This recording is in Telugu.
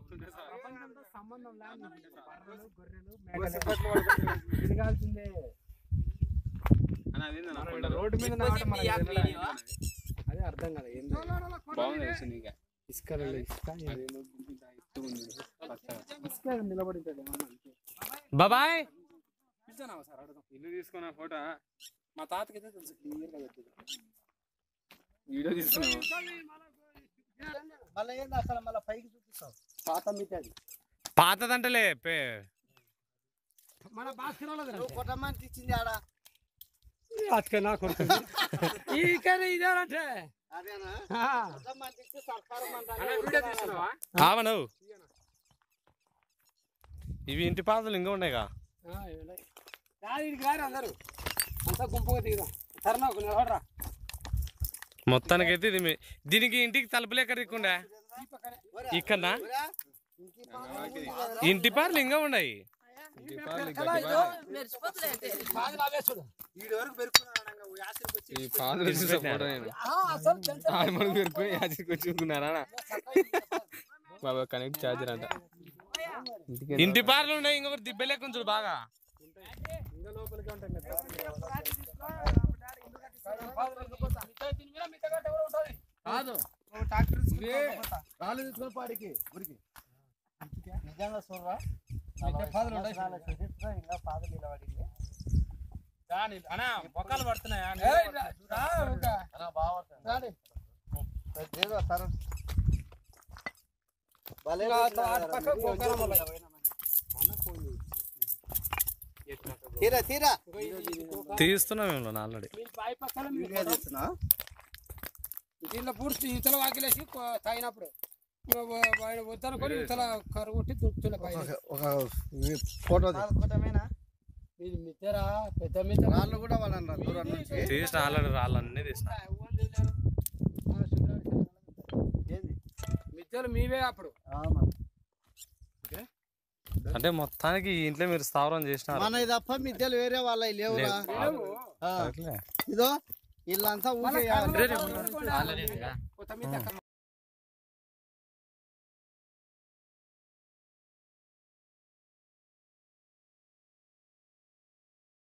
ప్రపంచంతో సంబంధం లేని బర్రెలు గొర్రెలు మేకలు తిరగాల్సిందే మన రోడ్డు మీద నాట మనకి తెలియదా? అదే అర్థం కదా ఏంది బాగుంది వచ్చింది ఇంకా ఇసుకలు ఇసుక ఏదేదో గుంపులు తాగి ఇసుక నిలబడి ఉంటుంది ఏమన్నా అంతే. బాబాయ్ పిలిచానా సార్ అడుగుదాం ఇల్లు తీసుకున్న ఫోటో మా తాతకైతే తెలుసు క్లియర్గా పెట్టింది వీడియో తీసుకున్నావు మళ్ళీ ఏంది అసలు మళ్ళీ పైకి చూపిస్తావు పాత మితే అది పాతదంటలే పే మన భాస్కర్ నువ్వు కొట్టమంటే ఇచ్చింది ఆడ అతక నా కొడుకు ఈకనే ఇదేనంటే అదేనా ఆ. కొట్టమంటే ఇచ్చి సర్కారం అన్న, వీడియో తీస్తున్నావా? ఆవను ఇవి ఇంటి పాతలు ఇంకా ఉన్నాయిగా ఆ, ఇవ్వలే. రాదు ఇడికి రారు అందరూ అంతా గుంపుగా దిగుదాం తరుణా ఒక నిలబడరా మొత్తానికైతే ఇది మీ- దీనికి ఇంటికి తలుపులు ఎక్కడ దిక్కుండే ఇక్కడనా ఇంటి పార్లు ఇంకా ఉన్నాయి వీడి వరకు పెరుకున్నాడు యాసరికి వచ్చి ఈ ఫాదర్ చూసిన ఫోటో నేను ఆడ మనకు పెరుకుని యాచికి వచ్చి ఊరుకున్నారా బాబా కనెక్ట్ ఛార్జర్ అంట ఇంటికి ఇంటి పార్లు ఉన్నాయి ఇంకొకటి దిబ్బలేకుండా చూడు బాగా ఇంకా లోపలికి ఉంటాయి మెత్త. కాదు ఇవే రాళ్ళు తీసుకొని పాడికి ఊరికి నిజంగా చూడరా మిగతా పాదులు ఉంటాయి. చరిత్ర ఇంకా పాదలు నిలబడింది అన్నా బొక్కలు పడుతున్నాయా రాండి. ఏదో సరే భలే ఇంకా అటు పక్క గోకరం వల్ల. తీరా తీరా తీస్తున్నాం మేము ఆల్రెడీ మీ పై పక్కన మీ వీడియో తీస్తున్నా దీనిలో పూర్తి ఇతల వాకిలేసి కొ- తాగినప్పుడు వాడు వద్దనుకొని ఇతల కరువు కొట్టి దుక్కుతున్న పైన ఒక ఫోటో కొట్టమేనా ఇది మిద్దరా పెద్ద మిద్దర రాళ్ళు కూడా వాళ్ళ దూరం నుంచి తీసిన ఆల్రెడీ రాళ్ళన్నీ తీసిన ఏంది మిద్దలు మీవే అప్పుడు ఆమా. అంటే మొత్తానికి ఈ ఇంట్లో మీరు స్థావరం చేసినారు మన తప్ప మిద్దెలు వేరే వాళ్ళ లేవురా లేవు. ఆ. అట్లే. ఇదో వీళ్ళంతా ఊకే కొత్త మిద్ద